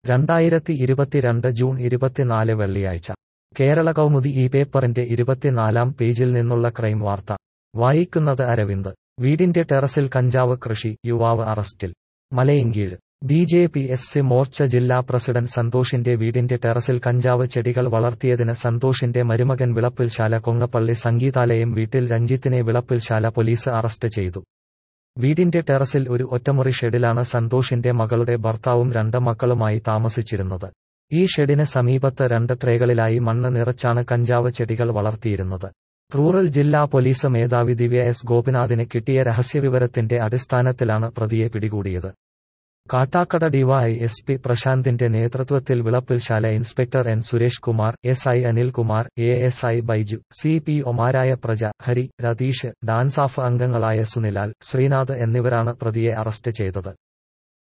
രണ്ടായിരത്തി ഇരുപത്തിരണ്ട് ജൂൺ ഇരുപത്തിനാല് വെള്ളിയാഴ്ച കേരള കൗമുദി ഈ പേപ്പറിന്റെ ഇരുപത്തിനാലാം പേജിൽ നിന്നുള്ള ക്രൈം വാർത്ത വായിക്കുന്നത് അരവിന്ദ് വീടിന്റെ ടെറസിൽ കഞ്ചാവ് കൃഷി യുവാവ് അറസ്റ്റിൽ Malayinkeezh B J P S C Morcha ജില്ലാ പ്രസിഡന്റ് സന്തോഷിന്റെ വീടിന്റെ ടെറസിൽ കഞ്ചാവ് ചെടികൾ വളർത്തിയതിന് സന്തോഷിന്റെ മരുമകൻ വിളപ്പിൽശാല കൊങ്ങപ്പള്ളി സംഗീതാലയം വീട്ടിൽ രഞ്ജിത്തിനെ വിളപ്പിൽശാല പോലീസ് അറസ്റ്റ് ചെയ്തു വീടിന്റെ ടെറസിൽ ഒരു ഒറ്റമുറി ഷെഡിലാണ് സന്തോഷിന്റെ മകളുടെ ഭർത്താവും രണ്ട് മക്കളുമായി താമസിച്ചിരുന്നത് ഈ ഷെഡിന് സമീപത്ത് രണ്ട് ട്രേകളിലായി മണ്ണ് നിറച്ചാണ് കഞ്ചാവ് ചെടികൾ വളർത്തിയിരുന്നത് റൂറൽ ജില്ലാ പോലീസ് മേധാവി ദിവ്യ എസ് ഗോപിനാഥിന് കിട്ടിയ രഹസ്യവിവരത്തിന്റെ അടിസ്ഥാനത്തിലാണ് പ്രതിയെ പിടികൂടിയത് കാട്ടാക്കട ഡിവൈ എസ് പി പ്രശാന്തിന്റെ നേതൃത്വത്തിൽ Vilappilsala inspector N Suresh Kumar S I Anilkumar A S I Baiju C P ഒമാരായ പ്രജ ഹരി രതീഷ് ഡാൻസാഫ് അംഗങ്ങളായ സുനിലാൽ ശ്രീനാഥ് എന്നിവരാണ് പ്രതിയെ അറസ്റ്റ് ചെയ്തത്